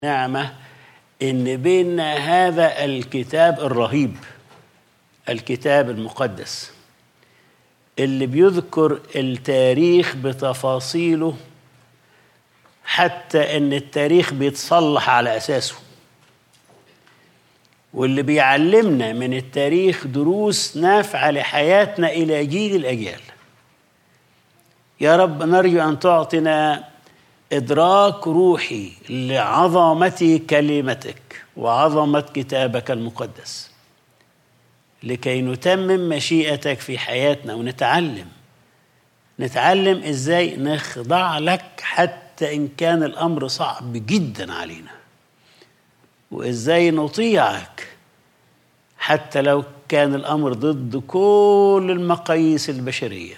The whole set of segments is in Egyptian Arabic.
نعمة إن بين هذا الكتاب الرهيب الكتاب المقدس اللي بيذكر التاريخ بتفاصيله حتى إن التاريخ بيتصلح على أساسه واللي بيعلمنا من التاريخ دروس نافعة لحياتنا إلى جيل الأجيال يا رب نرجو أن تعطنا إدراك روحي لعظمة كلمتك وعظمة كتابك المقدس لكي نتمم مشيئتك في حياتنا ونتعلم نتعلم ازاي نخضع لك حتى ان كان الامر صعب جدا علينا وازاي نطيعك حتى لو كان الامر ضد كل المقاييس البشريه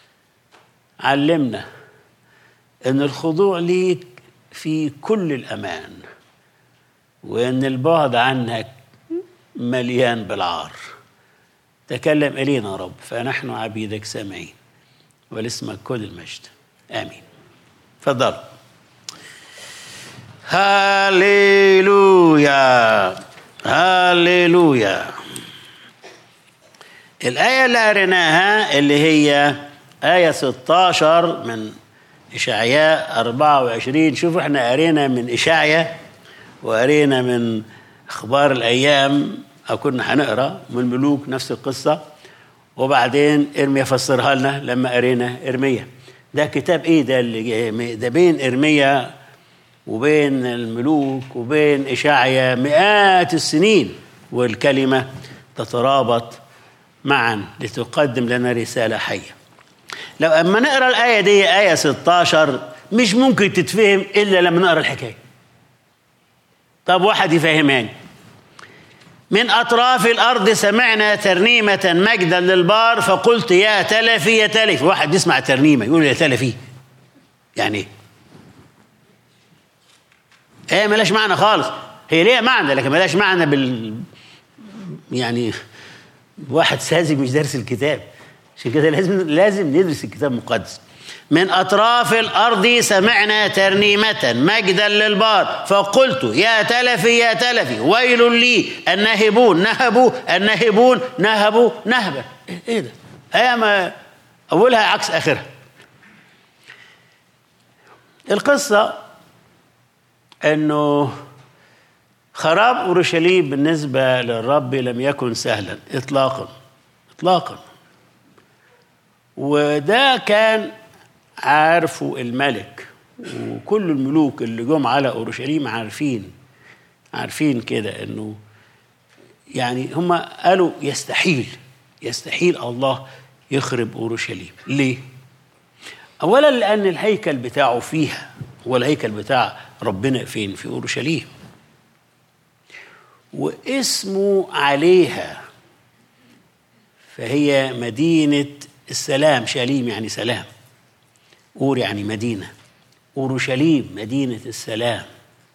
علمنا ان الخضوع ليك في كل الامان وان البعد عنك مليان بالعار تكلم الينا يا رب فنحن عبيدك سامعين ولاسمك كل المجد امين تفضل هاليلويا هاليلويا الآية اللي قريناها اللي هي آية 16 من إشعياء 24 شوفوا احنا قرينا من إشعياء وقرينا من أخبار الأيام أو كنا هنقرا من ملوك نفس القصة وبعدين إرميا فسرها لنا لما قرينا إرميا ده كتاب إيه ده اللي ده بين إرميا وبين الملوك وبين إشعيا مئات السنين والكلمة تترابط معا لتقدم لنا رسالة حية لو أما نقرأ الآية دي آية 16 مش ممكن تتفهم إلا لما نقرأ الحكاية طب واحد يفهماني من أطراف الأرض سمعنا ترنيمة مجدا للبار فقلت يا تلفي يا تلفي واحد يسمع ترنيمة يقول يا تلفي يعني ايه؟ ايه ملاش معنى خالص هي ليها معنى لكن ملاش معنى بال يعني واحد ساذج مش دارس الكتاب عشان كده لازم لازم ندرس الكتاب المقدس من أطراف الأرض سمعنا ترنيمة مجدا للبار فقلت يا تلفي يا تلفي ويل لي الناهبون نهبوا الناهبون نهبوا نهبا إيه ده؟ آية ما أولها عكس آخرها القصة أنه خراب أورشليم بالنسبة للرب لم يكن سهلا إطلاقا إطلاقا وده كان عارفه الملك وكل الملوك اللي جم على اورشليم عارفين عارفين كده انه يعني هم قالوا يستحيل يستحيل الله يخرب اورشليم ليه اولا لان الهيكل بتاعه فيها هو الهيكل بتاع ربنا فين في اورشليم واسمه عليها فهي مدينه السلام شاليم يعني سلام أور يعني مدينة أورشليم مدينة السلام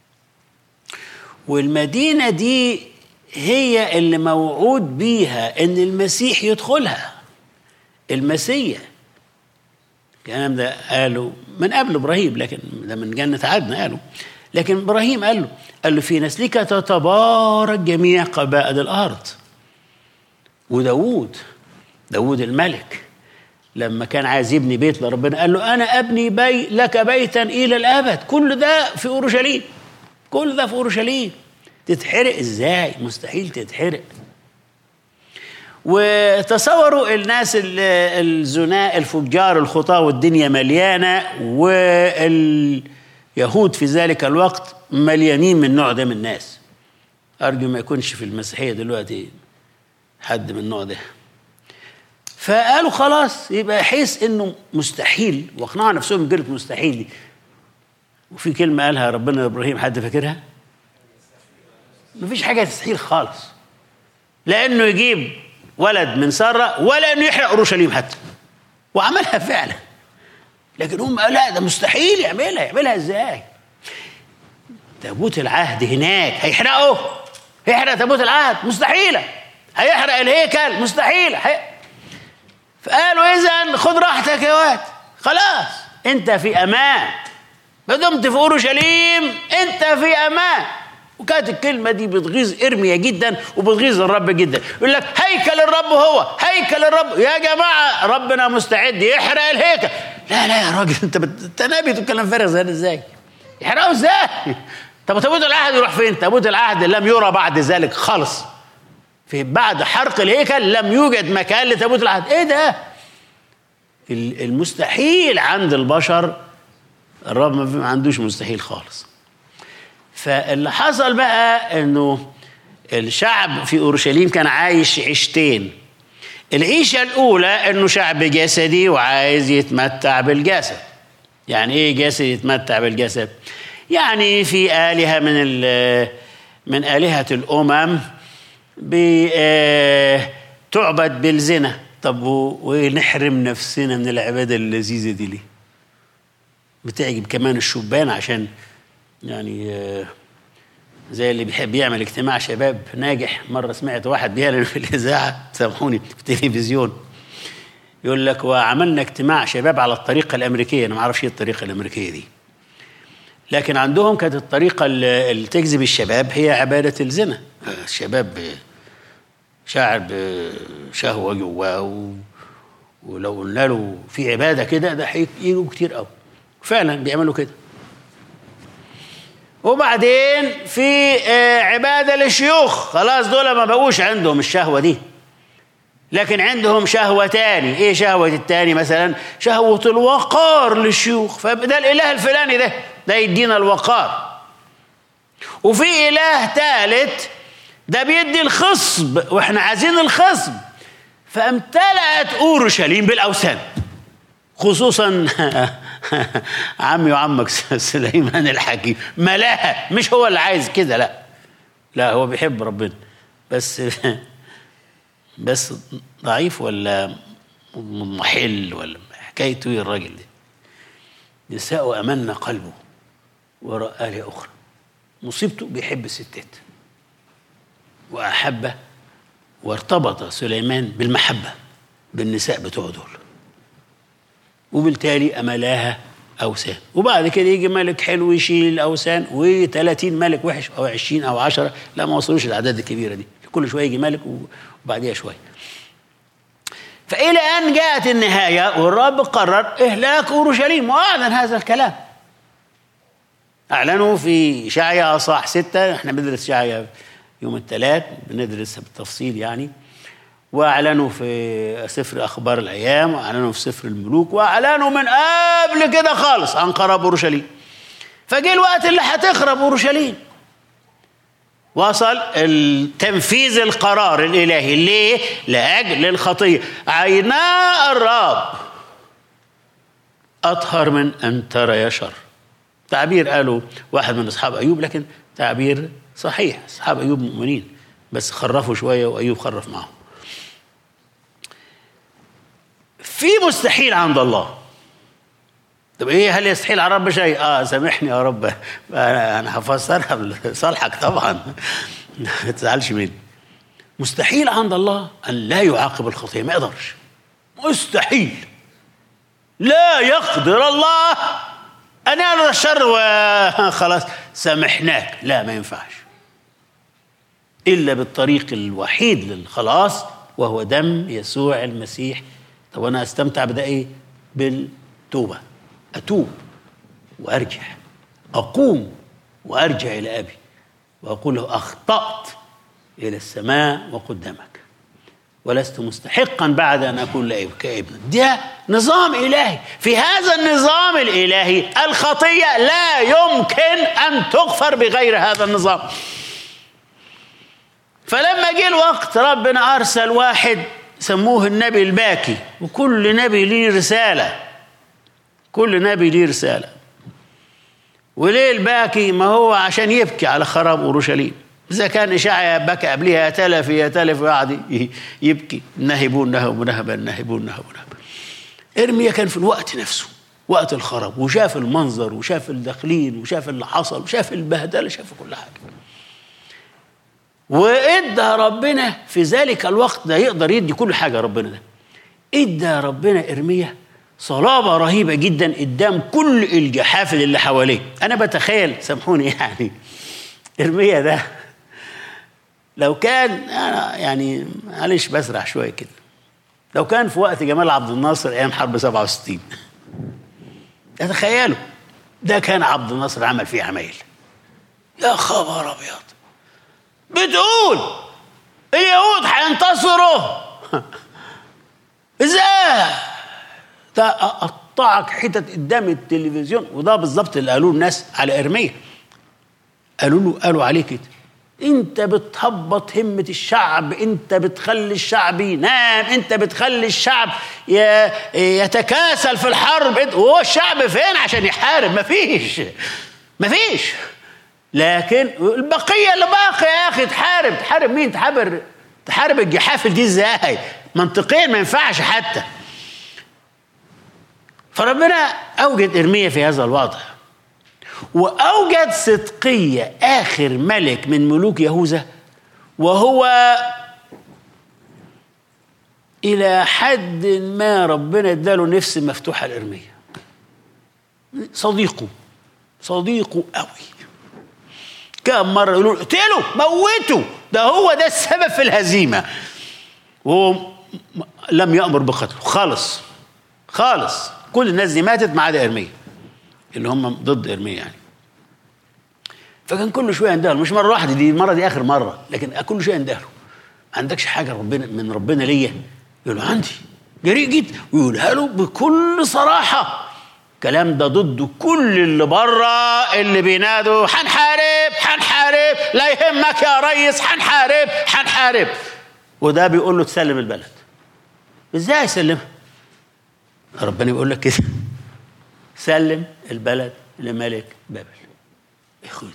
والمدينة دي هي اللي موعود بيها إن المسيح يدخلها المسيح الكلام ده قالوا من قبل إبراهيم لكن ده من جنة عدن قالوا لكن إبراهيم قال له قال له في نسلك تتبارك جميع قبائل الأرض وداوود داوود الملك لما كان عايز يبني بيت لربنا قال له انا ابني بي لك بيتا الى الابد كل ده في اورشليم كل ده في اورشليم تتحرق ازاي مستحيل تتحرق وتصوروا الناس الزناء الفجار الخطاة والدنيا مليانة واليهود في ذلك الوقت مليانين من النوع ده من الناس أرجو ما يكونش في المسيحية دلوقتي حد من النوع ده فقالوا خلاص يبقى حيث انه مستحيل واقنعوا نفسهم بكلمه مستحيل دي وفي كلمه قالها ربنا لابراهيم حد فاكرها؟ مفيش حاجه تستحيل خالص لانه يجيب ولد من ساره ولا انه يحرق اورشليم حتى وعملها فعلا لكن هم قالوا لا ده مستحيل يعملها يعملها ازاي؟ تابوت العهد هناك هيحرقه هيحرق تابوت العهد مستحيله هيحرق الهيكل مستحيل هي... فقالوا اذا خد راحتك يا واد خلاص انت في امان ما دمت في اورشليم انت في امان وكانت الكلمه دي بتغيظ ارميا جدا وبتغيظ الرب جدا يقول لك هيكل الرب هو هيكل الرب يا جماعه ربنا مستعد يحرق الهيكل لا لا يا راجل انت بت... انت نبي تتكلم فارغ زي ده ازاي يحرقه ازاي طب تابوت العهد يروح فين تابوت العهد لم يرى بعد ذلك خالص في بعد حرق الهيكل لم يوجد مكان لتابوت العهد ايه ده المستحيل عند البشر الرب ما عندوش مستحيل خالص فاللي حصل بقى انه الشعب في اورشليم كان عايش عيشتين العيشه الاولى انه شعب جسدي وعايز يتمتع بالجسد يعني ايه جسد يتمتع بالجسد يعني في الهه من من الهه الامم تعبد بالزنا طب ونحرم نفسنا من العباده اللذيذه دي ليه بتعجب كمان الشبان عشان يعني زي اللي بيحب يعمل اجتماع شباب ناجح مره سمعت واحد بيعلن في الاذاعه سامحوني في التلفزيون يقول لك وعملنا اجتماع شباب على الطريقه الامريكيه انا ما اعرفش ايه الطريقه الامريكيه دي لكن عندهم كانت الطريقه اللي تجذب الشباب هي عباده الزنا الشباب شاعر بشهوه جواه ولو قلنا له في عباده كده ده هيجوا كتير قوي فعلا بيعملوا كده وبعدين في عباده للشيوخ خلاص دول ما بقوش عندهم الشهوه دي لكن عندهم شهوه تاني ايه شهوه التاني مثلا شهوه الوقار للشيوخ فده الاله الفلاني ده ده يدينا الوقار وفي اله ثالث ده بيدي الخصب واحنا عايزين الخصب فامتلأت اورشليم بالاوثان خصوصا عمي وعمك سليمان الحكيم ملاها مش هو اللي عايز كده لا لا هو بيحب ربنا بس بس ضعيف ولا محل ولا حكايته ايه الراجل ده نساء امنا قلبه وراء آلهة أخرى مصيبته بيحب الستات وأحب وارتبط سليمان بالمحبة بالنساء بتوع دول وبالتالي أملاها أوثان وبعد كده يجي ملك حلو يشيل الأوثان و30 ملك وحش أو 20 أو 10 لا ما وصلوش الأعداد الكبيرة دي كل شوية يجي ملك وبعديها شوية فإلى أن جاءت النهاية والرب قرر إهلاك أورشليم وأعلن هذا الكلام أعلنوا في إشعيا أصح ستة إحنا بندرس إشعيا يوم الثلاث بندرسها بالتفصيل يعني واعلنوا في سفر اخبار الايام واعلنوا في سفر الملوك واعلنوا من قبل كده خالص عن خراب اورشليم فجه الوقت اللي هتخرب اورشليم وصل التنفيذ القرار الالهي ليه لاجل الخطيه عينا الرب اطهر من ان ترى شر تعبير قاله واحد من اصحاب ايوب لكن تعبير صحيح اصحاب ايوب مؤمنين بس خرفوا شويه وايوب خرف معهم في مستحيل عند الله طب ايه هل يستحيل على رب شيء؟ اه سامحني يا رب انا انا هفسرها لصالحك طبعا ما تزعلش مني مستحيل عند الله ان لا يعاقب الخطيه ما يقدرش مستحيل لا يقدر الله ان يعمل الشر وخلاص سامحناك لا ما ينفعش الا بالطريق الوحيد للخلاص وهو دم يسوع المسيح طب انا استمتع بده ايه بالتوبه اتوب وارجع اقوم وارجع الى ابي واقول له اخطات الى السماء وقدامك ولست مستحقا بعد ان اكون كابن ده نظام الهي في هذا النظام الالهي الخطيه لا يمكن ان تغفر بغير هذا النظام فلما جه الوقت ربنا ارسل واحد سموه النبي الباكي وكل نبي ليه رسالة كل نبي ليه رسالة وليه الباكي ما هو عشان يبكي على خراب أورشليم إذا كان إشعيا بكى قبلها يا تلف يا تلف وقعد يبكي نهبون نهب نهبا نهبون نهب نهب إرميا كان في الوقت نفسه وقت الخراب وشاف المنظر وشاف الداخلين وشاف اللي حصل وشاف البهدلة شاف كل حاجة وادى ربنا في ذلك الوقت ده يقدر يدي كل حاجه ربنا ده ادى ربنا ارميا صلابة رهيبة جدا قدام كل الجحافل اللي حواليه أنا بتخيل سامحوني يعني إرميا ده لو كان أنا يعني معلش بسرح شوية كده لو كان في وقت جمال عبد الناصر أيام حرب 67 تخيلوا ده كان عبد الناصر عمل فيه عمايل يا خبر أبيض بتقول اليهود هينتصروا ازاي ده قطعك حتت قدام التلفزيون وده بالظبط اللي قالوه الناس على ارميا قالوا له قالوا عليه كده انت بتهبط همة الشعب انت بتخلي الشعب ينام انت بتخلي الشعب يتكاسل في الحرب وهو الشعب فين عشان يحارب مفيش مفيش لكن البقية اللي باقية يا اخي تحارب تحارب مين تحارب تحارب الجحافل دي ازاي منطقيا ما ينفعش حتى فربنا اوجد ارميا في هذا الوضع واوجد صدقيه اخر ملك من ملوك يهوذا وهو الى حد ما ربنا اداله نفس مفتوحه لارميا صديقه صديقه قوي كم مره يقولوا اقتله موته ده هو ده السبب في الهزيمه وهو لم يامر بقتله خالص خالص كل الناس دي ماتت ما عدا ارميا اللي هم ضد ارميا يعني فكان كل شويه يندهله مش مره واحده دي المره دي اخر مره لكن كل شويه يندهله ما عندكش حاجه ربنا من ربنا ليا يقول له عندي جريء جدا ويقولها له بكل صراحه الكلام ده ضد كل اللي بره اللي بينادوا هنحارب هنحارب لا يهمك يا ريس هنحارب هنحارب وده بيقول له تسلم البلد ازاي يسلمها ربنا بيقول لك كده سلم البلد لملك بابل اخوتي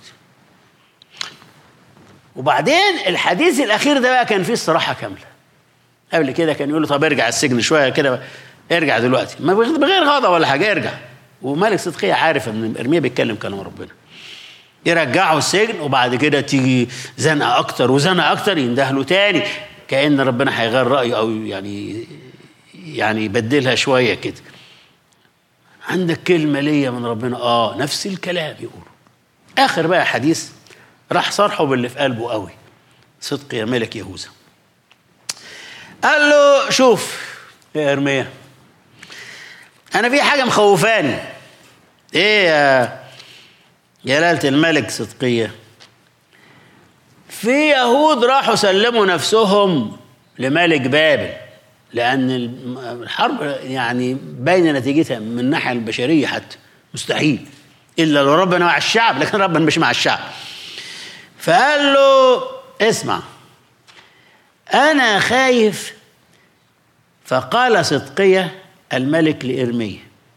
وبعدين الحديث الاخير ده بقى كان فيه الصراحه كامله قبل كده كان يقول له طب ارجع السجن شويه كده ارجع دلوقتي ما بغير غضب ولا حاجه ارجع وملك صدقيه عارف ان ارميا بيتكلم كلام ربنا يرجعه السجن وبعد كده تيجي زنقه اكتر وزنقه اكتر يندهله تاني كان ربنا هيغير رايه او يعني يعني يبدلها شويه كده عندك كلمه ليا من ربنا اه نفس الكلام يقول اخر بقى حديث راح صرحه باللي في قلبه قوي صدق يا ملك يهوذا قال له شوف يا ارميا انا في حاجه مخوفاني ايه يا جلاله الملك صدقيه في يهود راحوا سلموا نفسهم لملك بابل لان الحرب يعني باينه نتيجتها من الناحيه البشريه حتى مستحيل الا لو ربنا مع الشعب لكن ربنا مش مع الشعب فقال له اسمع انا خايف فقال صدقيه الملك لارميا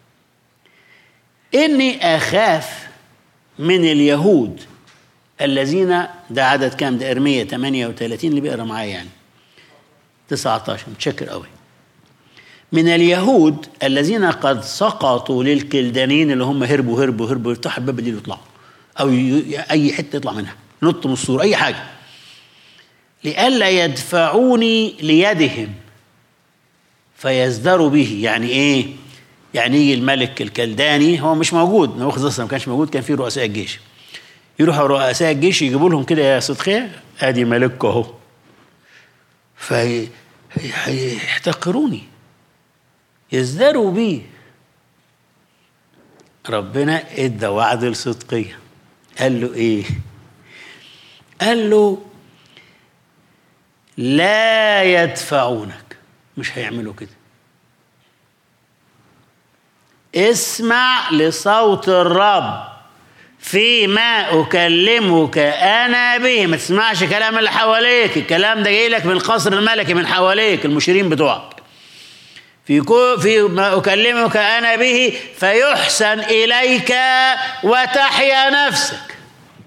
اني اخاف من اليهود الذين ده عدد كام ده ارميا 38 اللي بيقرا معايا يعني 19 متشكر قوي من اليهود الذين قد سقطوا للكلدانيين اللي هم هربوا هربوا هربوا يفتحوا الباب دي ويطلعوا او اي حته يطلع منها نط من السور اي حاجه لئلا يدفعوني ليدهم فيزدروا به يعني ايه يعني يجي الملك الكلداني هو مش موجود نبوخذ ما كانش موجود كان في رؤساء الجيش يروحوا رؤساء الجيش يجيبوا لهم كده يا صدقيه ادي ملككم اهو فيحتقروني يزدروا بي ربنا ادى وعد الصدقيه قال له ايه قال له لا يدفعونك مش هيعملوا كده اسمع لصوت الرب فيما أكلمك أنا به ما تسمعش كلام اللي حواليك الكلام ده جاي لك من القصر الملكي من حواليك المشيرين بتوعك في في ما أكلمك أنا به فيحسن إليك وتحيا نفسك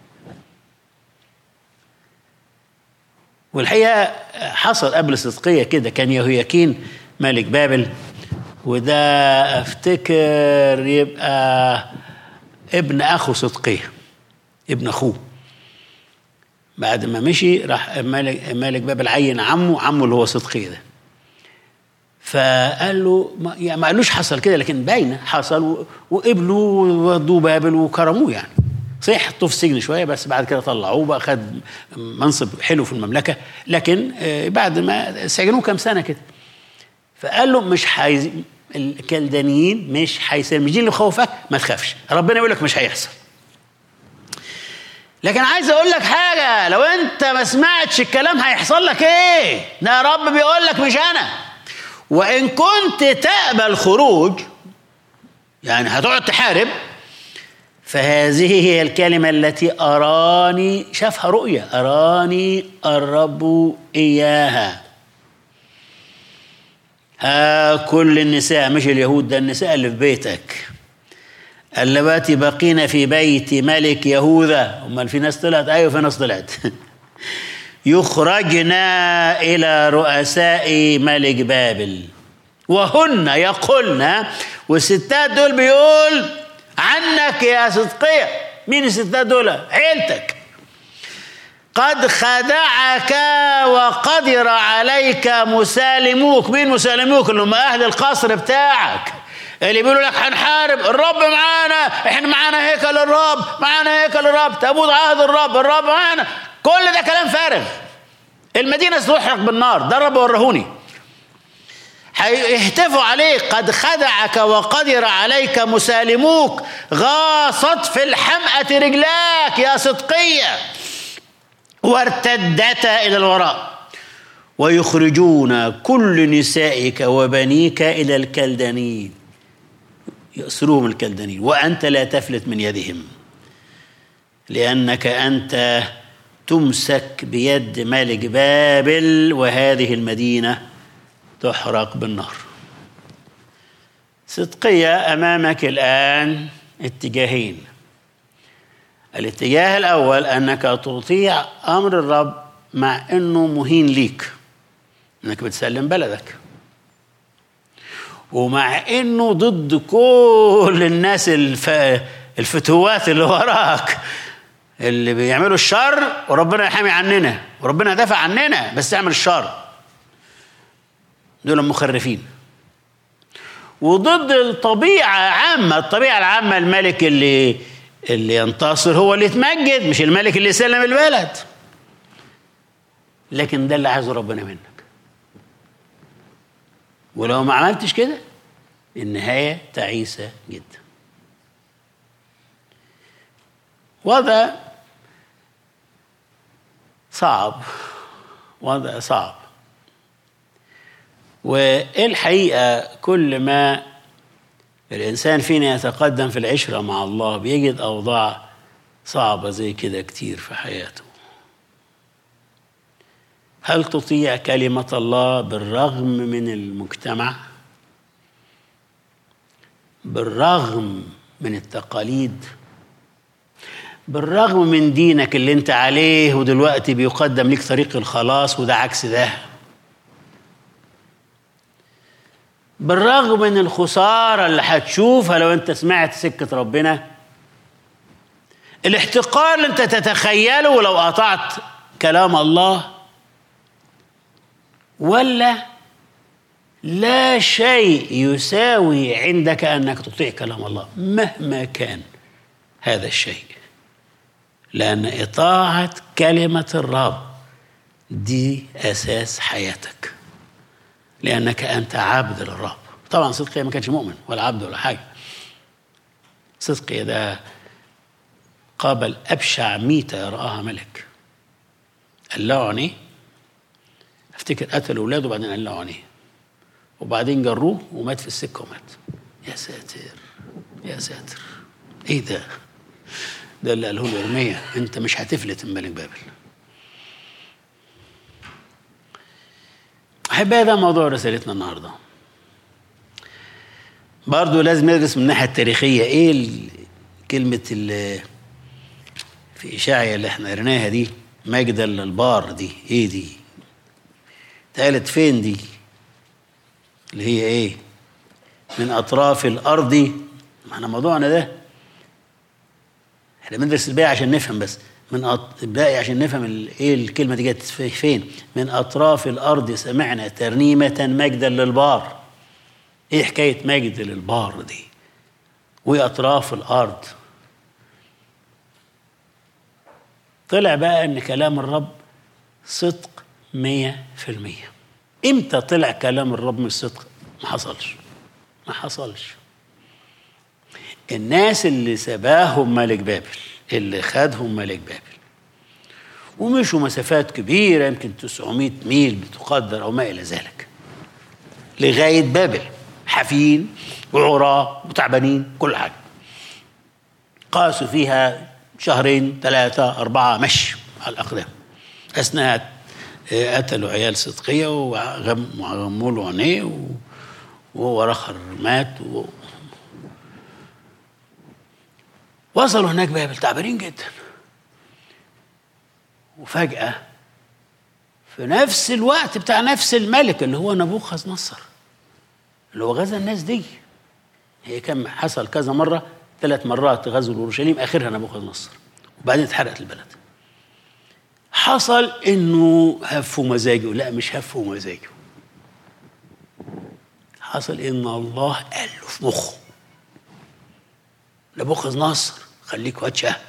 والحقيقة حصل قبل صدقية كده كان يهوياكين ملك بابل وده افتكر يبقى ابن اخو صدقيه ابن اخوه بعد ما مشي راح مالك مالك بابل عين عمه عمه اللي هو صدقيه ده فقال له ما, يعني ما قالوش حصل كده لكن باينه حصل و- وقبلوا وودوه بابل وكرموه يعني صحيح حطوه في السجن شويه بس بعد كده طلعوه بقى خد منصب حلو في المملكه لكن آه، بعد ما سجنوه كام سنه كده فقال له مش حيز... الكلدانيين مش هيسلم مش دي اللي مخوفك ما تخافش ربنا يقول لك مش هيحصل لكن عايز اقول لك حاجه لو انت ما سمعتش الكلام هيحصل لك ايه ده يا رب بيقول لك مش انا وان كنت تقبل خروج يعني هتقعد تحارب فهذه هي الكلمة التي أراني شافها رؤية أراني الرب إياها ها كل النساء مش اليهود ده النساء اللي في بيتك اللواتي بقين في بيت ملك يهوذا امال في ناس طلعت ايوه في ناس طلعت يخرجن الى رؤساء ملك بابل وهن يقولن والستات دول بيقول عنك يا صدقية مين الستات دول عيلتك قد خدعك وقدر عليك مسالموك مين مسالموك اللي هم اهل القصر بتاعك اللي بيقولوا لك هنحارب الرب معانا احنا معانا هيكل الرب معانا هيكل الرب تابوت عهد الرب الرب معانا كل ده كلام فارغ المدينه ستحرق بالنار ده الرب ورهوني هيهتفوا عليك قد خدعك وقدر عليك مسالموك غاصت في الحمأة رجلاك يا صدقية وارتدتا إلى الوراء ويخرجون كل نسائك وبنيك إلى الكلدانيين يأسروهم الكلدانيين وأنت لا تفلت من يدهم لأنك أنت تمسك بيد ملك بابل وهذه المدينة تحرق بالنار صدقية أمامك الآن اتجاهين الاتجاه الأول أنك تطيع أمر الرب مع أنه مهين ليك أنك بتسلم بلدك ومع أنه ضد كل الناس الف... الفتوات اللي وراك اللي بيعملوا الشر وربنا يحامي عننا وربنا يدافع عننا بس يعمل الشر دول مخرفين وضد الطبيعة عامة الطبيعة العامة الملك اللي اللي ينتصر هو اللي يتمجد مش الملك اللي يسلم البلد لكن ده اللي عايزه ربنا منك ولو ما عملتش كده النهاية تعيسة جدا وضع صعب وضع صعب والحقيقة كل ما الإنسان فينا يتقدم في العشرة مع الله بيجد أوضاع صعبة زي كده كتير في حياته هل تطيع كلمة الله بالرغم من المجتمع بالرغم من التقاليد بالرغم من دينك اللي انت عليه ودلوقتي بيقدم لك طريق الخلاص وده عكس ده بالرغم من الخسارة اللي هتشوفها لو انت سمعت سكة ربنا الاحتقار اللي انت تتخيله لو قطعت كلام الله ولا لا شيء يساوي عندك انك تطيع كلام الله مهما كان هذا الشيء لان اطاعه كلمه الرب دي اساس حياتك لانك انت عبد للرب طبعا صدقيا ما كانش مؤمن ولا عبد ولا حاجه صدقيا ده قابل ابشع ميته يراها ملك قلعوا عينيه افتكر قتل اولاده وبعدين قلعوا عينيه وبعدين جروه ومات في السكه ومات يا ساتر يا ساتر ايه ده ده اللي قاله له ارميا انت مش هتفلت من ملك بابل احبائي ده موضوع رسالتنا النهارده برضه لازم ندرس من الناحيه التاريخيه ايه ال- كلمه ال- في اشاعيا اللي احنا قريناها دي مجدل البار دي ايه دي اتقالت فين دي اللي هي ايه من اطراف الارض ما احنا موضوعنا ده احنا بندرس الباقي عشان نفهم بس من أط... الباقي عشان نفهم ال... ايه الكلمه دي جت في- فين من اطراف الارض سمعنا ترنيمه مجدا للبار ايه حكايه ماجد للبار دي واطراف الارض طلع بقى ان كلام الرب صدق مية في المية امتى طلع كلام الرب مش صدق ما حصلش ما حصلش الناس اللي سباهم ملك بابل اللي خدهم ملك بابل ومشوا مسافات كبيرة يمكن 900 ميل بتقدر أو ما إلى ذلك لغاية بابل حافين وعراة وتعبانين كل حاجة قاسوا فيها شهرين ثلاثة أربعة مشي على الأقدام أثناء قتلوا عيال صدقية وغموا له عينيه وهو رخر مات و... وصلوا هناك بابل تعبانين جدا وفجأة في نفس الوقت بتاع نفس الملك اللي هو نبوخذ نصر اللي هو غزا الناس دي هي كان حصل كذا مرة ثلاث مرات غزو اورشليم اخرها نبوخذ نصر وبعدين اتحرقت البلد حصل انه هفوا مزاجه لا مش هفوا مزاجه حصل ان الله قال له في مخه نبوخذ نصر خليك واد شهم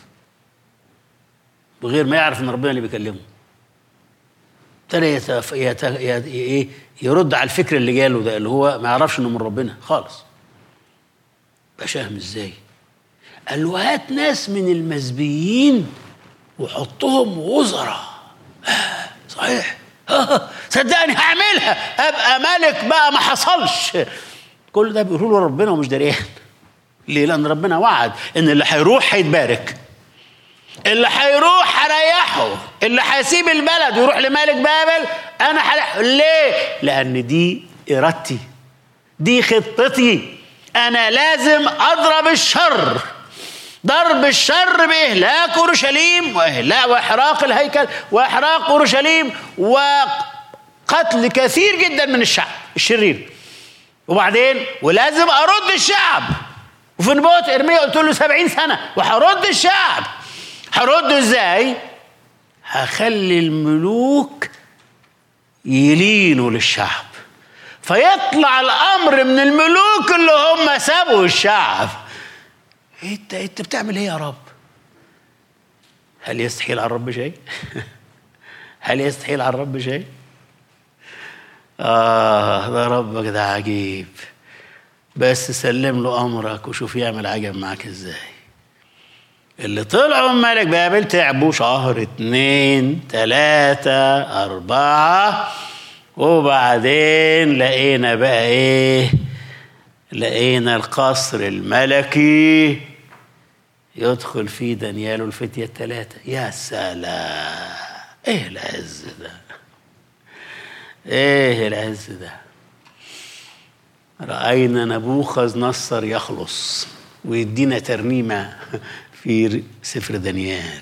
بغير ما يعرف ان ربنا اللي بيكلمه ابتدى يتف... يت... يت... يرد على الفكر اللي جاله ده اللي هو ما يعرفش انه من ربنا خالص بقى شهم ازاي قال له هات ناس من المزبيين وحطهم وزراء آه صحيح آه صدقني هعملها ابقى ملك بقى ما حصلش كل ده بيقولوا له ربنا ومش دريان ليه لان ربنا وعد ان اللي هيروح هيتبارك اللي هيروح هريحه اللي هيسيب البلد ويروح لملك بابل انا هريحه ليه لان دي ارادتي دي خطتي انا لازم اضرب الشر ضرب الشر باهلاك اورشليم واهلاك واحراق الهيكل واحراق اورشليم وقتل كثير جدا من الشعب الشرير وبعدين ولازم ارد الشعب وفي نبوة ارميا قلت له سبعين سنة وهرد الشعب هرده ازاي هخلي الملوك يلينوا للشعب فيطلع الامر من الملوك اللي هم سابوا الشعب انت انت بتعمل ايه يا رب هل يستحيل على الرب شيء هل يستحيل على الرب شيء اه ده ربك ده عجيب بس سلم له امرك وشوف يعمل عجب معاك ازاي اللي طلعوا من ملك بابل تعبوا شهر اتنين تلاتة أربعة وبعدين لقينا بقى ايه لقينا القصر الملكي يدخل فيه دانيال والفتية الثلاثة يا سلام ايه العز ده ايه العز ده رأينا نبوخذ نصر يخلص ويدينا ترنيمة في سفر دانيال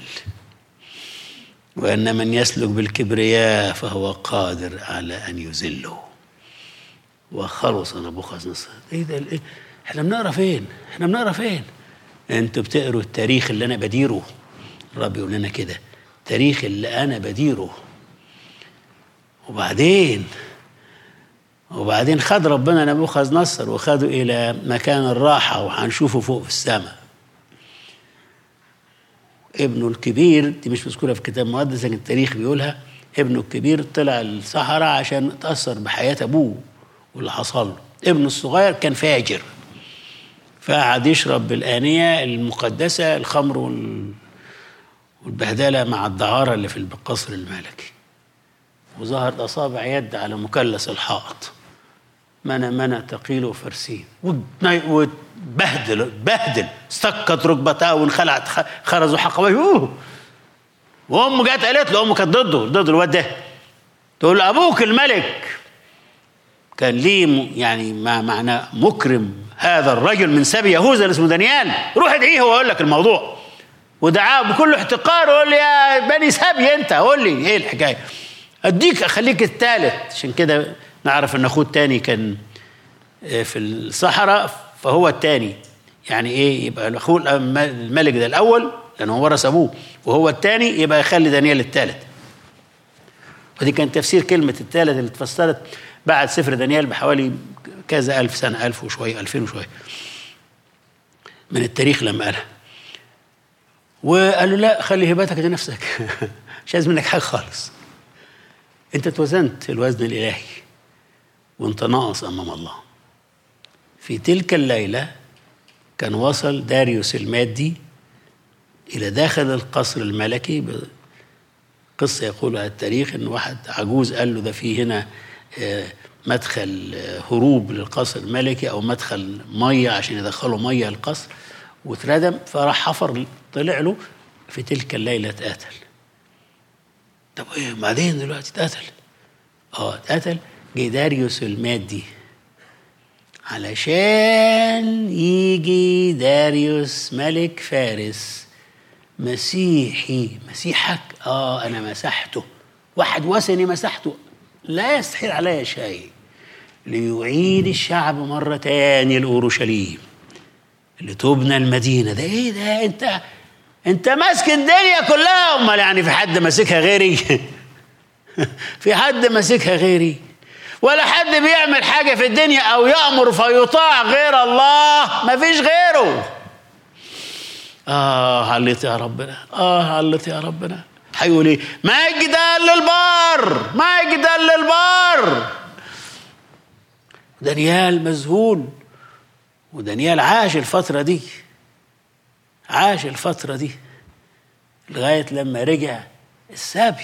وأن من يسلك بالكبرياء فهو قادر على أن يذله وخلص نبوخذ نصر ايه ده إيه؟ احنا بنقرا فين؟ احنا بنقرا فين؟ انتوا بتقروا التاريخ اللي انا بديره الرب يقول لنا كده التاريخ اللي انا بديره وبعدين وبعدين خد ربنا نبوخذ نصر وخده الى مكان الراحه وهنشوفه فوق في السماء ابنه الكبير دي مش مذكوره في الكتاب المقدس لكن التاريخ بيقولها ابنه الكبير طلع الصحراء عشان اتاثر بحياه ابوه واللي حصل له ابنه الصغير كان فاجر فقعد يشرب بالآنية المقدسة الخمر وال... والبهدلة مع الدعارة اللي في القصر الملكي وظهرت أصابع يد على مثلث الحائط منى منى تقيل وفرسين وبهدل بهدل سكت ركبتها وانخلعت خرزوا حقويه وامه جت قالت له امه كانت ضده ضد الواد ده تقول له ابوك الملك كان ليه يعني ما معنى مكرم هذا الرجل من سبي يهوذا اللي اسمه دانيال روح ادعيه هو يقول لك الموضوع ودعاه بكل احتقار وقول لي يا بني سبي انت قول لي ايه الحكايه اديك اخليك الثالث عشان كده نعرف ان اخوه الثاني كان في الصحراء فهو الثاني يعني ايه يبقى اخوه الملك ده الاول لانه هو ورث ابوه وهو الثاني يبقى يخلي دانيال الثالث ودي كان تفسير كلمه الثالث اللي اتفسرت بعد سفر دانيال بحوالي كذا ألف سنة ألف وشوية ألفين وشوية من التاريخ لما قالها وقال له لا خلي هبتك لنفسك مش عايز منك حاجة خالص انت توزنت الوزن الإلهي وانت ناقص أمام الله في تلك الليلة كان وصل داريوس المادي إلى داخل القصر الملكي قصة يقولها التاريخ إن واحد عجوز قال له ده في هنا مدخل هروب للقصر الملكي أو مدخل مية عشان يدخلوا مية القصر واتردم فراح حفر طلع له في تلك الليلة اتقتل طب ايه بعدين دلوقتي اتقتل اه اتقتل جه داريوس المادي علشان يجي داريوس ملك فارس مسيحي مسيحك اه انا مسحته واحد وثني مسحته لا يستحيل علي شيء ليعيد الشعب مرة تاني لأورشليم لتبنى المدينة ده ايه ده انت انت ماسك الدنيا كلها امال يعني في حد ماسكها غيري في حد ماسكها غيري ولا حد بيعمل حاجة في الدنيا أو يأمر فيطاع غير الله ما فيش غيره آه علت يا ربنا آه علت يا ربنا هيقول إيه مجدا للبار مجدا للبار دانيال مذهول ودانيال عاش الفترة دي عاش الفترة دي لغاية لما رجع السبي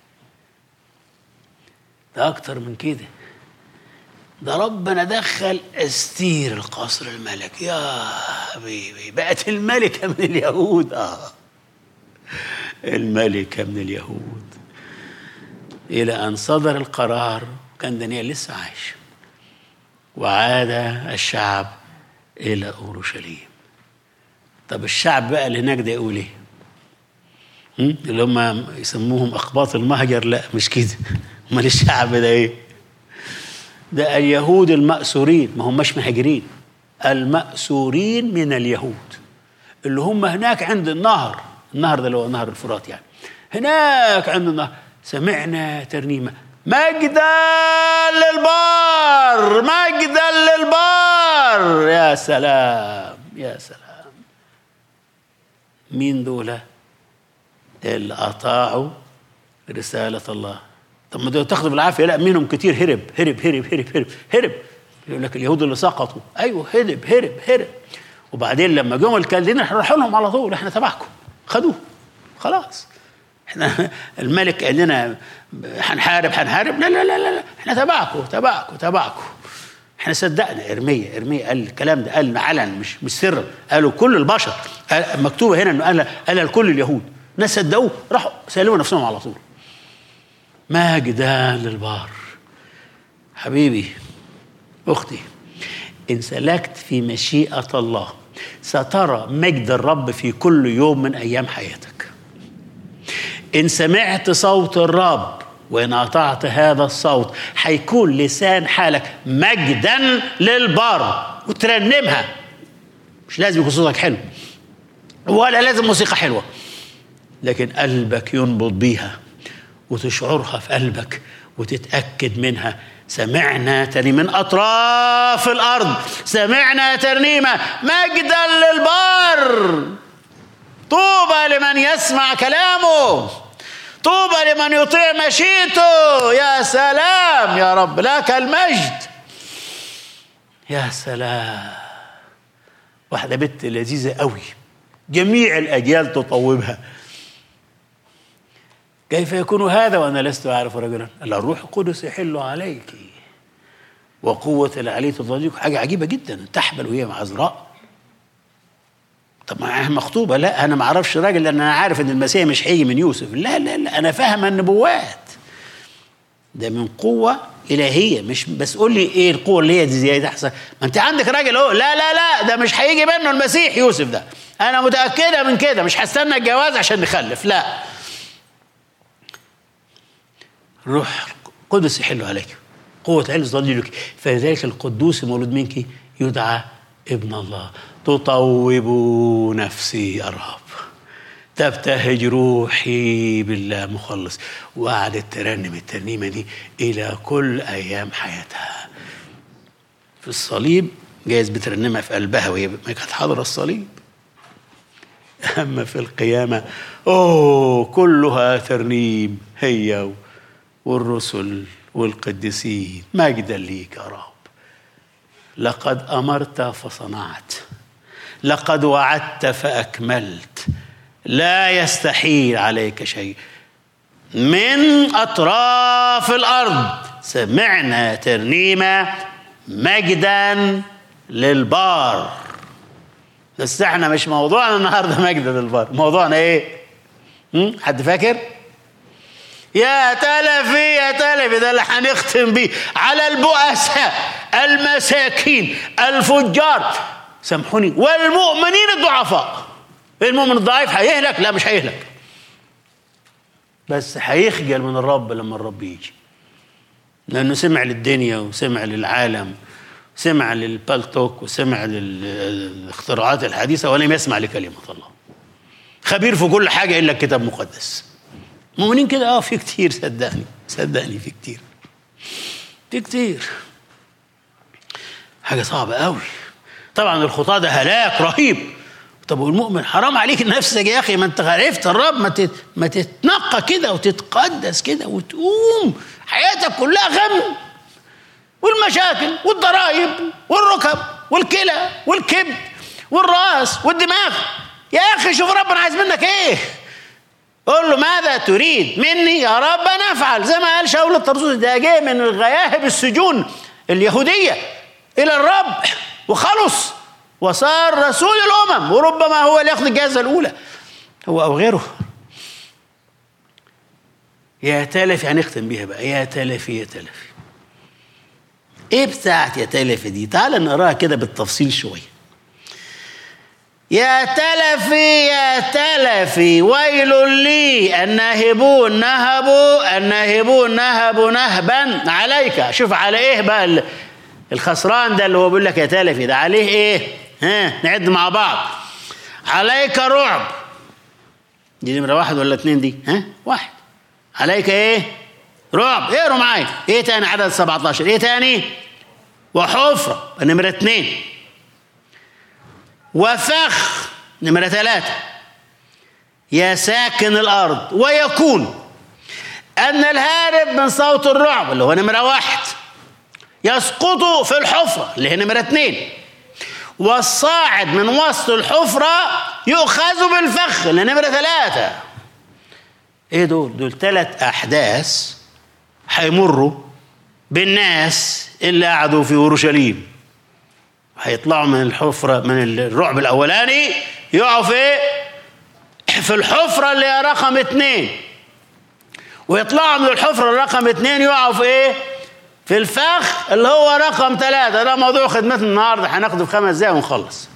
ده أكتر من كده ده ربنا دخل استير القصر الملكي يا حبيبي بقت الملكة من اليهود آه الملكة من اليهود إلى أن صدر القرار كان دانيال لسه عايش وعاد الشعب إلى أورشليم طب الشعب بقى اللي هناك ده يقول إيه؟ اللي هم يسموهم أقباط المهجر لا مش كده امال الشعب ده ايه ده اليهود المأسورين ما هماش مهاجرين المأسورين من اليهود اللي هم هناك عند النهر النهر ده اللي هو نهر الفرات يعني هناك عند النهر سمعنا ترنيمة مجدا للبار مجدا للبار يا سلام يا سلام مين دول اللي أطاعوا رسالة الله طب ما تاخذوا بالعافيه لا منهم كتير هرب هرب هرب هرب هرب هرب يقول لك اليهود اللي سقطوا ايوه هرب هرب هرب وبعدين لما جم الكالدين احنا رايحين لهم على طول احنا تبعكم خدوه خلاص احنا الملك قال لنا هنحارب هنحارب لا لا لا لا احنا تبعكم تبعكم تبعكم احنا صدقنا ارميا ارميا قال الكلام ده قال علن مش مش سر قالوا كل البشر مكتوبه هنا انه قال قال لكل اليهود ناس صدقوه راحوا سلموا نفسهم على طول مجدا للبار حبيبي اختي ان سلكت في مشيئه الله سترى مجد الرب في كل يوم من ايام حياتك ان سمعت صوت الرب وان اطعت هذا الصوت هيكون لسان حالك مجدا للبار وترنمها مش لازم يكون صوتك حلو ولا لازم موسيقى حلوه لكن قلبك ينبض بيها وتشعرها في قلبك وتتأكد منها سمعنا تاني من أطراف الأرض سمعنا ترنيمة مجدا للبر طوبى لمن يسمع كلامه طوبى لمن يطيع مشيته يا سلام يا رب لك المجد يا سلام واحدة بنت لذيذة قوي جميع الأجيال تطوبها كيف يكون هذا وانا لست اعرف رجلا؟ الا الروح القدس يحل عليك وقوة العلي تضاجيك حاجة عجيبة جدا تحبل وهي عذراء طب ما مخطوبة لا أنا ما أعرفش راجل لأن أنا عارف إن المسيح مش هيجي من يوسف لا لا لا أنا فاهم النبوات ده من قوة إلهية مش بس قول لي إيه القوة اللي هي دي زيادة أحسن ما أنت عندك راجل أهو لا لا لا ده مش هيجي منه المسيح يوسف ده أنا متأكدة من كده مش هستنى الجواز عشان نخلف لا روح قدس يحل عليك قوة علم ظليلك فلذلك القدوس المولود منك يدعى ابن الله تطوب نفسي يا رب تبتهج روحي بالله مخلص وقعدت ترنم الترنيمة دي إلى كل أيام حياتها في الصليب جايز بترنمها في قلبها وهي ما كانت حاضره الصليب اما في القيامه اوه كلها ترنيم هي والرسل والقديسين مجدا ليك يا رب لقد امرت فصنعت لقد وعدت فاكملت لا يستحيل عليك شيء من اطراف الارض سمعنا ترنيمه مجدا للبار بس احنا مش موضوعنا النهارده مجدا للبار موضوعنا ايه هم؟ حد فاكر يا تلفي يا تلفي ده اللي هنختم بيه على البؤساء المساكين الفجار سامحوني والمؤمنين الضعفاء المؤمن الضعيف هيهلك لا مش هيهلك بس هيخجل من الرب لما الرب يجي لانه سمع للدنيا وسمع للعالم سمع للبالتوك وسمع للاختراعات الحديثه ولم يسمع لكلمه الله خبير في كل حاجه الا الكتاب المقدس مؤمنين كده اه في كتير صدقني صدقني في كتير في كتير حاجه صعبه قوي طبعا الخطاه ده هلاك رهيب طب والمؤمن حرام عليك نفسك يا اخي ما انت عرفت الرب ما تت... ما تتنقى كده وتتقدس كده وتقوم حياتك كلها غم والمشاكل والضرائب والركب والكلى والكبد والراس والدماغ يا اخي شوف ربنا عايز منك ايه قول له ماذا تريد مني يا رب انا افعل زي ما قال شاول الطرسوس ده جه من الغياهب السجون اليهوديه الى الرب وخلص وصار رسول الامم وربما هو اللي ياخذ الجائزه الاولى هو او غيره يا تلفي هنختم بيها بقى يا تلفي يا تلفي ايه بتاعت يا تلفي دي تعال نقراها كده بالتفصيل شويه يا تلفي يا تلفي ويل لي الناهبون نهبوا الناهبون نهبوا نهبا عليك شوف على ايه بقى الخسران ده اللي هو بيقول لك يا تلفي ده عليه ايه ها نعد مع بعض عليك رعب دي نمرة واحد ولا اتنين دي ها واحد عليك ايه رعب اقروا معايا ايه تاني عدد 17 ايه تاني وحفرة نمرة اتنين وفخ نمرة ثلاثة يا ساكن الأرض ويكون أن الهارب من صوت الرعب اللي هو نمرة واحد يسقط في الحفرة اللي هي نمرة اثنين والصاعد من وسط الحفرة يؤخذ بالفخ اللي نمرة ثلاثة ايه دول؟ دول ثلاث أحداث هيمروا بالناس اللي قعدوا في أورشليم هيطلعوا من الحفرة من الرعب الأولاني يقعوا في في الحفرة اللي هي رقم اثنين ويطلعوا من الحفرة رقم اثنين يقعوا في ايه؟ في الفخ اللي هو رقم ثلاثة ده موضوع خدمتنا النهاردة هناخده في خمس دقايق ونخلص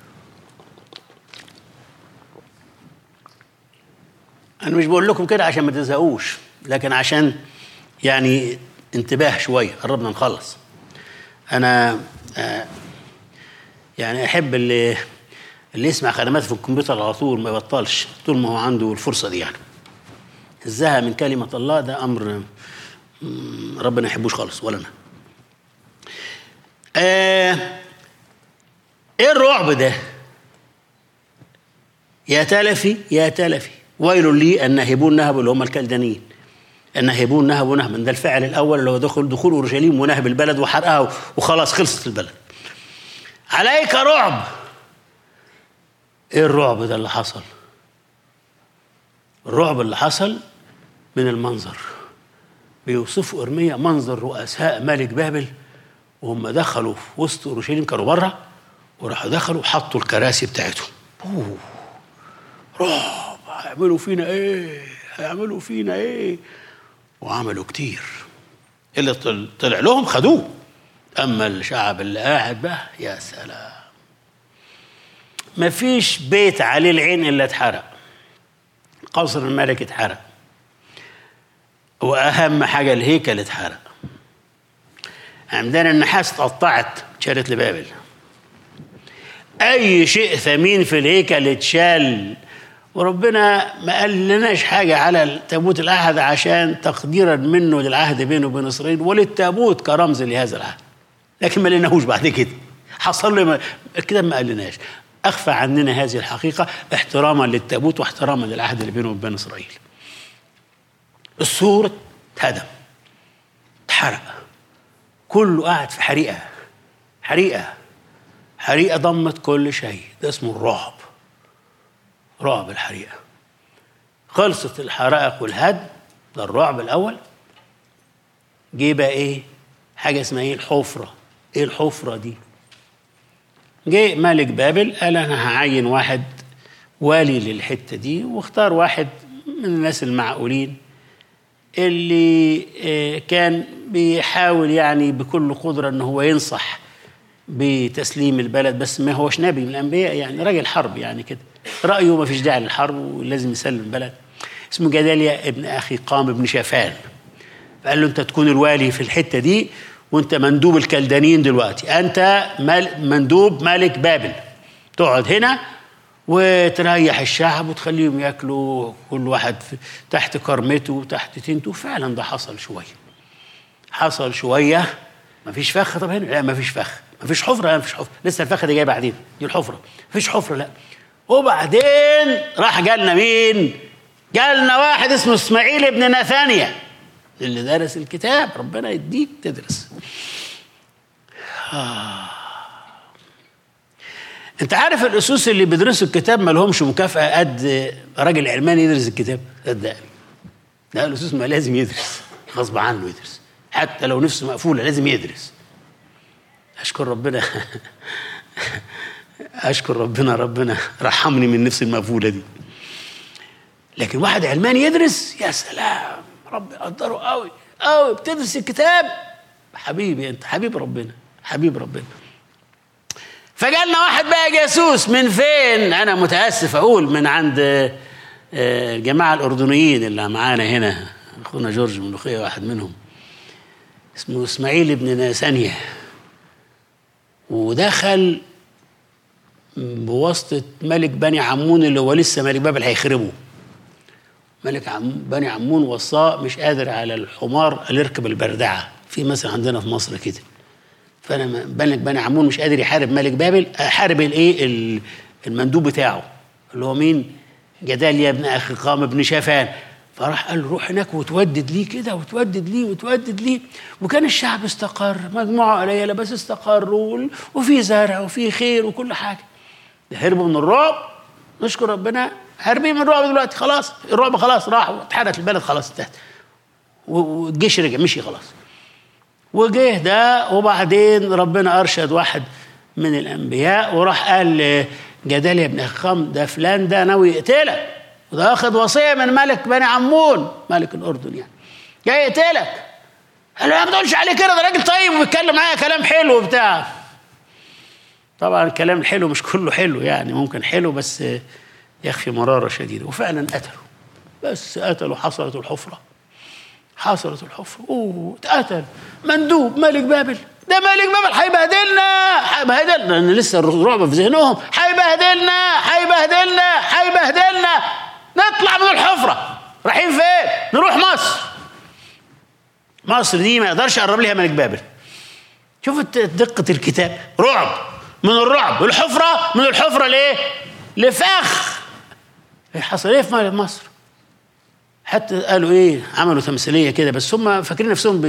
أنا مش بقول لكم كده عشان ما تزهقوش لكن عشان يعني انتباه شوية قربنا نخلص أنا آه يعني أحب اللي اللي يسمع خدمات في الكمبيوتر على طول ما يبطلش طول ما هو عنده الفرصة دي يعني الزهق من كلمة الله ده أمر ربنا ما يحبوش خالص ولا انا آه ايه الرعب ده يا تلفي يا تلفي ويل لي الناهبون نهبوا اللي هم الكلدانيين الناهبون نهبوا نهبا ده الفعل الاول اللي هو دخول دخول اورشليم ونهب البلد وحرقها وخلاص خلصت البلد عليك رعب ايه الرعب ده اللي حصل الرعب اللي حصل من المنظر بيوصفوا ارميا منظر رؤساء ملك بابل وهم دخلوا في وسط اورشليم كانوا بره وراحوا دخلوا حطوا الكراسي بتاعتهم اوه رعب هيعملوا فينا ايه هيعملوا فينا ايه وعملوا كتير اللي طلع لهم خدوه اما الشعب اللي قاعد بقى يا سلام مفيش بيت عليه العين الا اتحرق قصر الملك اتحرق واهم حاجه الهيكل اتحرق عندنا النحاس اتقطعت اتشالت لبابل اي شيء ثمين في الهيكل اتشال وربنا ما قال لناش حاجه على تابوت العهد عشان تقديرا منه للعهد بينه وبين اسرائيل وللتابوت كرمز لهذا العهد لكن ما لقيناهوش بعد كده حصل له ما- الكتاب ما قالناش اخفى عننا هذه الحقيقه احتراما للتابوت واحتراما للعهد اللي بينه وبين اسرائيل السور اتهدم اتحرق كله قاعد في حريقه حريقه حريقه ضمت كل شيء ده اسمه الرعب رعب الحريقه خلصت الحرائق والهدم ده الرعب الاول جه بقى ايه حاجه اسمها ايه الحفره ايه الحفره دي جه ملك بابل قال انا هعين واحد والي للحته دي واختار واحد من الناس المعقولين اللي آه، كان بيحاول يعني بكل قدرة ان هو ينصح بتسليم البلد بس ما هوش نبي من الانبياء يعني راجل حرب يعني كده رايه ما فيش داعي للحرب ولازم يسلم البلد اسمه جداليا ابن اخي قام ابن شافان فقال له انت تكون الوالي في الحته دي وانت مندوب الكلدانيين دلوقتي انت مل- مندوب ملك بابل تقعد هنا وتريح الشعب وتخليهم ياكلوا كل واحد في تحت كرمته وتحت تنته فعلا ده حصل شويه حصل شويه مفيش فخ طب هنا لا مفيش فخ مفيش حفره لا مفيش حفره لسه الفخ دي جاي بعدين دي الحفره مفيش حفره لا وبعدين راح جالنا مين جالنا واحد اسمه اسماعيل ابن نثانيا اللي درس الكتاب ربنا يديك تدرس انت عارف الاسوس اللي بيدرسوا الكتاب ما لهمش مكافاه قد راجل علماني يدرس الكتاب صدقني لا الاسوس ما لازم يدرس غصب عنه يدرس حتى لو نفسه مقفوله لازم يدرس اشكر ربنا اشكر ربنا ربنا رحمني من نفسي المقفوله دي لكن واحد علماني يدرس يا سلام ربي يقدره قوي قوي بتدرس الكتاب حبيبي انت حبيب ربنا حبيب ربنا فجالنا واحد بقى جاسوس من فين انا متاسف اقول من عند آه، الجماعه الاردنيين اللي معانا هنا اخونا جورج ملوخيه واحد منهم اسمه اسماعيل ابن ناسانية ودخل بواسطة ملك بني عمون اللي هو لسه ملك بابل هيخربه ملك عم بني عمون وصاه مش قادر على الحمار اللي يركب البردعة في مثل عندنا في مصر كده فانا ملك بني عمون مش قادر يحارب ملك بابل حارب الايه ال- المندوب بتاعه اللي هو مين جداليا ابن اخي قام ابن شافان فراح قال له روح هناك وتودد ليه كده وتودد ليه وتودد ليه وكان الشعب استقر مجموعه قليله بس استقروا وال- وفي زرع وفي خير وكل حاجه ده هربوا من الرعب نشكر ربنا هاربين من الرعب دلوقتي خلاص الرعب خلاص راح واتحرقت البلد خلاص انتهت و- والجيش رجع مشي خلاص وجه ده وبعدين ربنا ارشد واحد من الانبياء وراح قال لجداليا بن اخام ده فلان ده ناوي يقتلك وده واخد وصيه من ملك بني عمون ملك الاردن يعني جاي يقتلك قال له ما تقولش عليه كده ده راجل طيب وبيتكلم معايا كلام حلو وبتاع طبعا الكلام الحلو مش كله حلو يعني ممكن حلو بس يخفي مرارة شديدة وفعلا قتلوا بس قتلوا حصلت الحفرة حصلت الحفرة اوه اتقتل مندوب ملك بابل ده ملك بابل هيبهدلنا هيبهدلنا لان لسه الرعب في ذهنهم هيبهدلنا هيبهدلنا هيبهدلنا نطلع من الحفرة رايحين فين؟ نروح مصر مصر دي ما يقدرش يقرب ليها ملك بابل شوف الت- دقة الكتاب رعب من الرعب الحفرة من الحفرة ليه؟ لفخ إيه حصل ايه في مصر؟ حتى قالوا ايه عملوا تمثيليه كده بس هم فاكرين نفسهم ب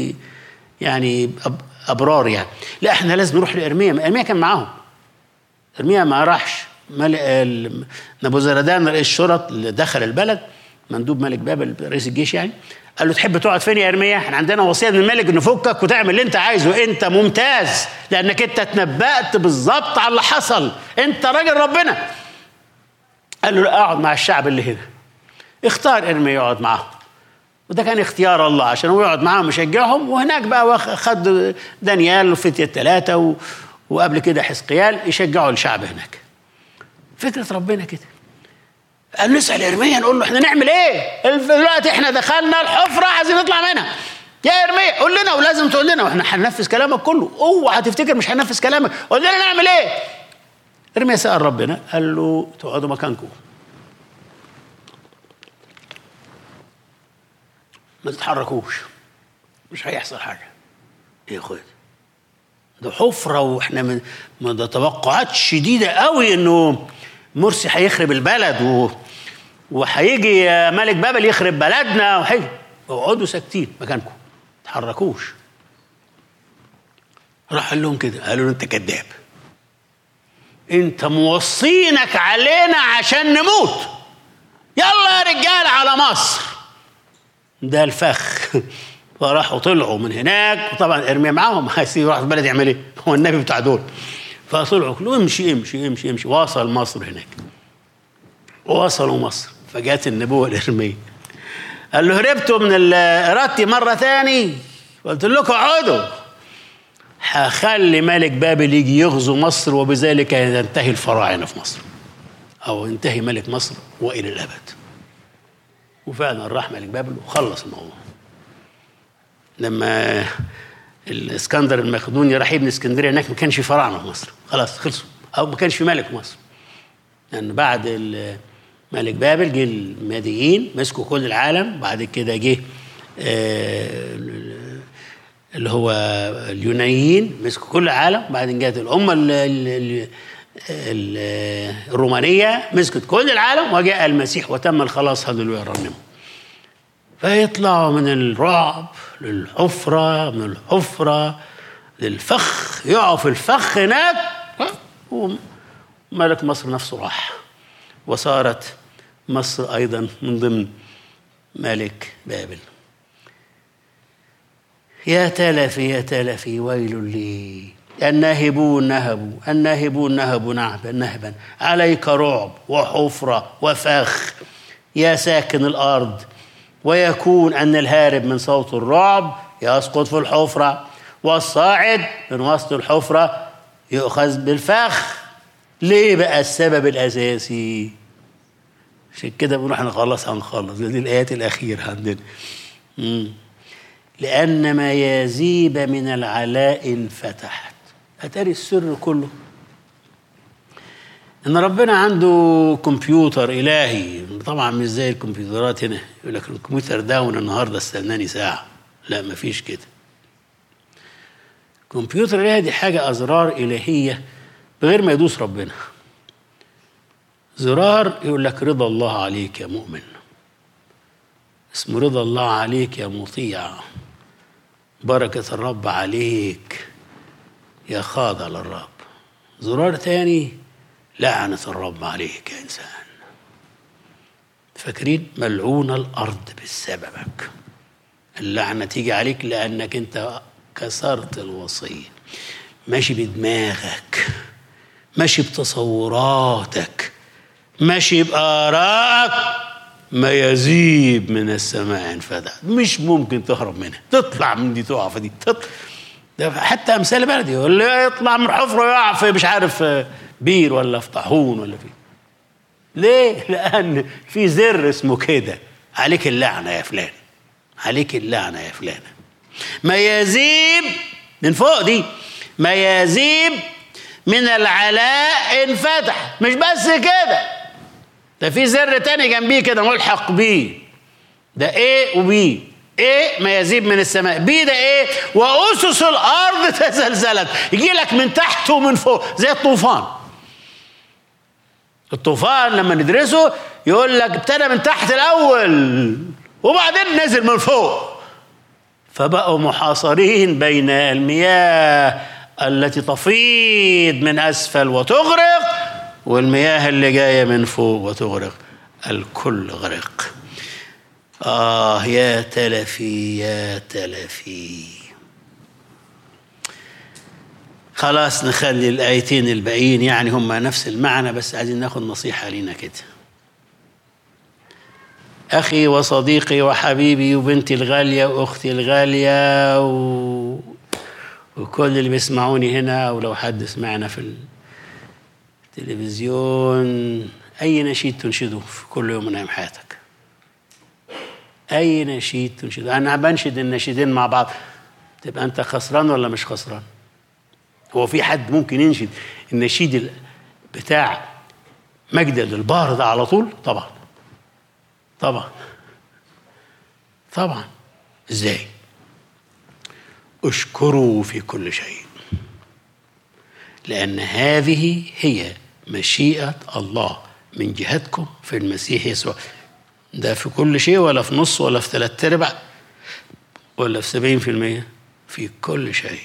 يعني أب ابرار يعني لا احنا لازم نروح لارميا ما ارميا كان معاهم ارميا ما راحش ملك ال- نبوزردان رئيس الشرط اللي دخل البلد مندوب ملك بابل رئيس الجيش يعني قال له تحب تقعد فين يا ارميا احنا عندنا وصيه من الملك نفكك وتعمل اللي انت عايزه انت ممتاز لانك انت تنبأت بالظبط على اللي حصل انت راجل ربنا قال له لا اقعد مع الشعب اللي هنا اختار ارميا يقعد معاهم وده كان اختيار الله عشان هو يقعد معاهم ويشجعهم وهناك بقى واخ- خد دانيال وفتية الثلاثة و... وقبل كده حزقيال يشجعوا الشعب هناك فكرة ربنا كده قال نسأل ارميا نقول له احنا نعمل ايه الف- دلوقتي احنا دخلنا الحفرة عايزين نطلع منها يا ارميا قول لنا ولازم تقول لنا واحنا هننفذ كلامك كله اوعى تفتكر مش هننفذ كلامك قول لنا نعمل ايه ارميا سأل ربنا قال له تقعدوا مكانكم ما تتحركوش مش هيحصل حاجه ايه يا اخويا ده حفره واحنا من من ده توقعات شديده قوي انه مرسي هيخرب البلد و وهيجي يا ملك بابل يخرب بلدنا وحي اقعدوا ساكتين مكانكم ما تحركوش راح قال لهم كده قالوا له انت كذاب انت موصينك علينا عشان نموت يلا يا رجال على مصر ده الفخ فراحوا طلعوا من هناك وطبعا ارمي معاهم هيسيب يروح البلد يعمل ايه؟ هو النبي بتاع دول فطلعوا قالوا امشي امشي امشي امشي وصل مصر هناك وصلوا مصر فجات النبوه الارميه قال له هربتوا من ارادتي مره ثاني قلت لكم اقعدوا هخلي ملك بابل يجي يغزو مصر وبذلك ينتهي الفراعنه في مصر او ينتهي ملك مصر والى الابد وفعلا راح ملك بابل وخلص الموضوع لما الاسكندر المقدوني راح يبني اسكندريه هناك ما كانش في فراعنه في مصر خلاص خلصوا او ما كانش في ملك في مصر لان يعني بعد ملك بابل جه الماديين مسكوا كل العالم بعد كده جه اللي هو اليونانيين مسكوا كل العالم بعدين جت الامه ال ال ال الرومانيه مسكت كل العالم وجاء المسيح وتم الخلاص هللويا رنموا فيطلعوا من الرعب للحفرة من الحفرة للفخ يقعوا في الفخ هناك وملك مصر نفسه راح وصارت مصر أيضا من ضمن ملك بابل يا تلفي يا تلفي ويل لي الناهبون نهبوا الناهبون نهبوا نهبا نهبا عليك رعب وحفرة وفخ يا ساكن الأرض ويكون أن الهارب من صوت الرعب يسقط في الحفرة والصاعد من وسط الحفرة يؤخذ بالفخ ليه بقى السبب الأساسي عشان كده بنروح نخلص هنخلص دي الآيات الأخيرة عندنا مم. لأن ما يزيب من العلاء انفتحت أتاري السر كله ان ربنا عنده كمبيوتر الهي طبعا مش زي الكمبيوترات هنا يقول لك الكمبيوتر داون النهارده استناني ساعه لا مفيش كده الكمبيوتر الهي دي حاجه ازرار الهيه بغير ما يدوس ربنا زرار يقول لك رضا الله عليك يا مؤمن اسمه رضا الله عليك يا مطيع بركة الرب عليك يا خاضع للرب زرار تاني لعنة الرب عليك يا إنسان فاكرين ملعون الأرض بسببك اللعنة تيجي عليك لأنك أنت كسرت الوصية ماشي بدماغك ماشي بتصوراتك ماشي بآرائك ما يزيب من السماء انفتح مش ممكن تهرب منها تطلع من دي تقع في دي تطلع ده حتى امثال بلدي يقول لي يطلع من حفره يقع في مش عارف بير ولا في طاحون ولا في ليه؟ لأن في زر اسمه كده عليك اللعنة يا فلان عليك اللعنة يا فلان ميازيب من فوق دي ميازيب من العلاء انفتح مش بس كده ده في زر تاني جنبيه كده ملحق بيه ده ايه وبي ايه ما يزيد من السماء بي ده ايه واسس الارض تزلزلت يجي لك من تحت ومن فوق زي الطوفان الطوفان لما ندرسه يقول لك ابتدى من تحت الاول وبعدين نزل من فوق فبقوا محاصرين بين المياه التي تفيض من اسفل وتغرق والمياه اللي جايه من فوق وتغرق الكل غرق آه يا تلفي يا تلفي خلاص نخلي الآيتين الباقيين يعني هم نفس المعنى بس عايزين ناخد نصيحة لينا كده أخي وصديقي وحبيبي وبنتي الغالية وأختي الغالية و... وكل اللي بيسمعوني هنا أو لو حد سمعنا في التلفزيون أي نشيد تنشده في كل يوم من أيام حياتك اي نشيد تنشد انا بنشد النشيدين مع بعض تبقى انت خسران ولا مش خسران هو في حد ممكن ينشد النشيد بتاع مجد للبار ده على طول طبعا طبعا طبعا ازاي اشكروا في كل شيء لأن هذه هي مشيئة الله من جهتكم في المسيح يسوع ده في كل شيء ولا في نص ولا في ثلاثة أرباع ولا في سبعين في المية في كل شيء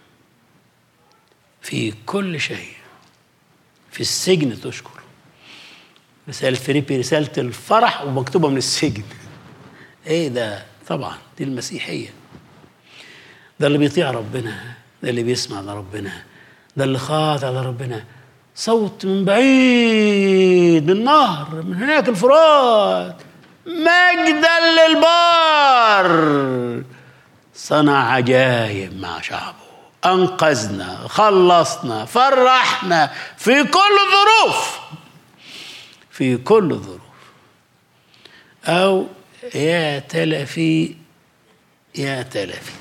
في كل شيء في السجن تشكر رسالة فيليبي رسالة الفرح ومكتوبة من السجن ايه ده طبعا دي المسيحية ده اللي بيطيع ربنا ده اللي بيسمع لربنا ده اللي خاضع لربنا صوت من بعيد من النهر من هناك الفرات مجدا للبار صنع عجائب مع شعبه انقذنا خلصنا فرحنا في كل الظروف في كل الظروف او يا تلفي يا تلفي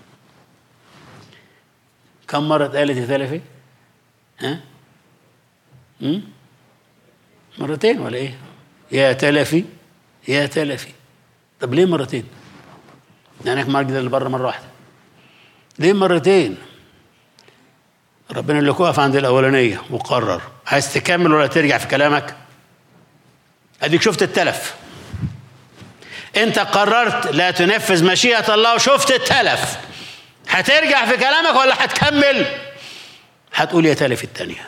كم مرة اتقالت يا تلفي؟ ها؟ م? مرتين ولا ايه؟ يا تلفي يا تلفي طب ليه مرتين؟ يعني مجد اللي بره مرة واحدة ليه مرتين؟ ربنا اللي واقف عند الأولانية مقرر عايز تكمل ولا ترجع في كلامك؟ أديك شفت التلف أنت قررت لا تنفذ مشيئة الله وشفت التلف هترجع في كلامك ولا هتكمل؟ هتقول يا تلف التانية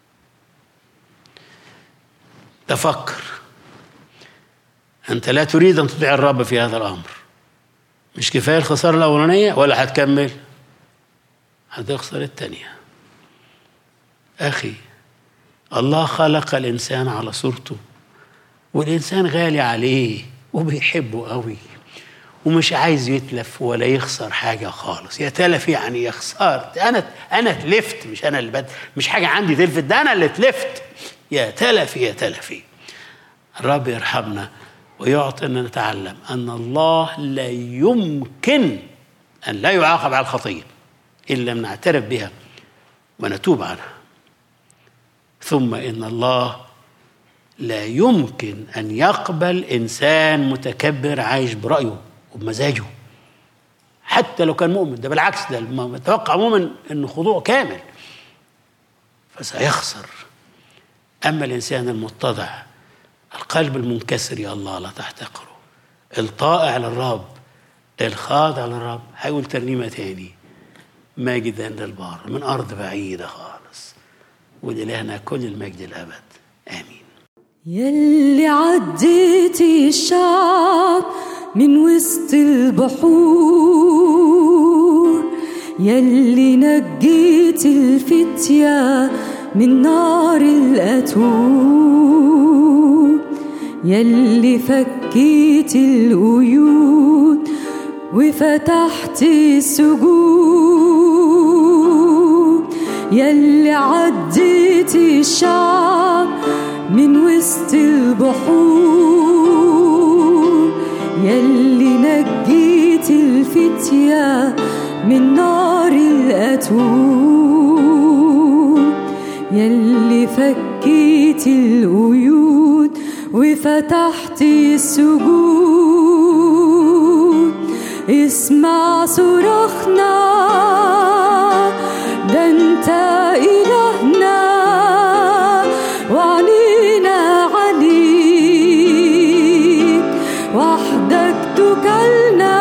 تفكر أنت لا تريد أن تطيع الرب في هذا الأمر مش كفاية الخسارة الأولانية ولا هتكمل هتخسر التانية أخي الله خلق الإنسان على صورته والإنسان غالي عليه وبيحبه قوي ومش عايز يتلف ولا يخسر حاجة خالص يا تلف يعني يا خسرت أنا أنا تلفت مش أنا اللي بد مش حاجة عندي تلفت ده أنا اللي تلفت يا تلفي يا تلفي الرب يرحمنا ويعطينا نتعلم أن الله لا يمكن أن لا يعاقب على الخطية إن لم نعترف بها ونتوب عنها ثم إن الله لا يمكن أن يقبل إنسان متكبر عايش برأيه وبمزاجه حتى لو كان مؤمن ده بالعكس ده متوقع مؤمن انه خضوع كامل فسيخسر اما الانسان المتضع القلب المنكسر يا الله لا تحتقره الطائع للرب الخاضع للرب هيقول ترنيمه تاني ماجدا للبار من ارض بعيده خالص ولإلهنا كل المجد الابد امين يلي عديتي الشعب من وسط البحور يلي نجيت الفتية من نار الأتون يلي فكيت القيود وفتحت السجود يلي عديت الشعب من وسط البحور يلي نجيت الفتية من نار الأتون يلي فكيت القيود وفتحت السجود اسمع صراخنا ده انت إلهنا وعلينا عليك وحدك تكلنا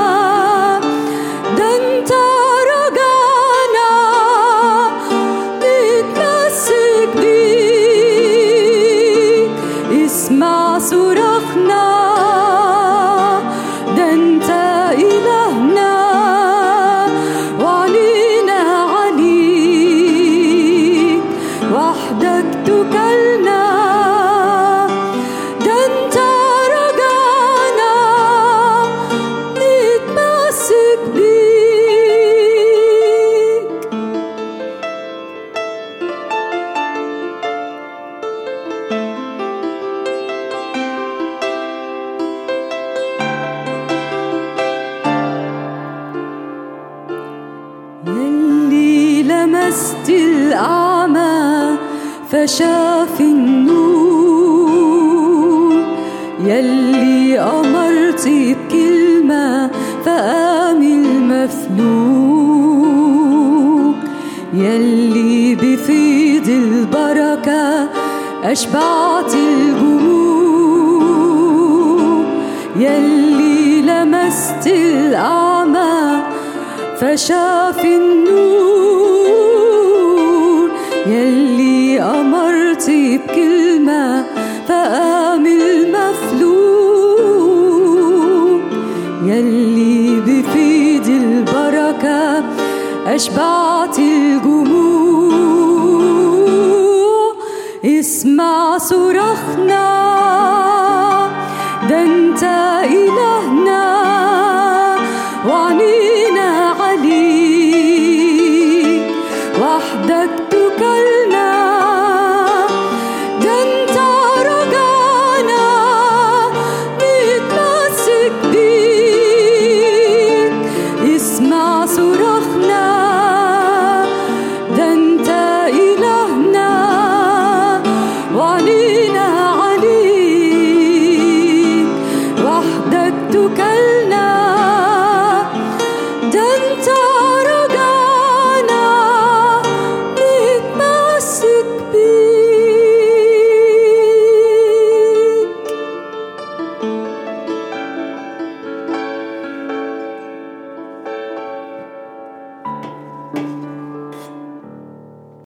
ده انت رجعنا نتمسك بيك اسمع صراخنا ده انت إلهنا وعلينا عليك وحدك تكلنا ده انت رجعنا نتمسك بيك يلي لمست الأعمى فشاف النور يلي أمرت بكلمة فقام المفلوج يلي بفيض البركة أشبعت الجموع يلي لمست الأعمى فشاف النور يلي أمرت بكلمة فقام المفلوج يلي بفيد البركة أشبعت الجموع اسمع صراخنا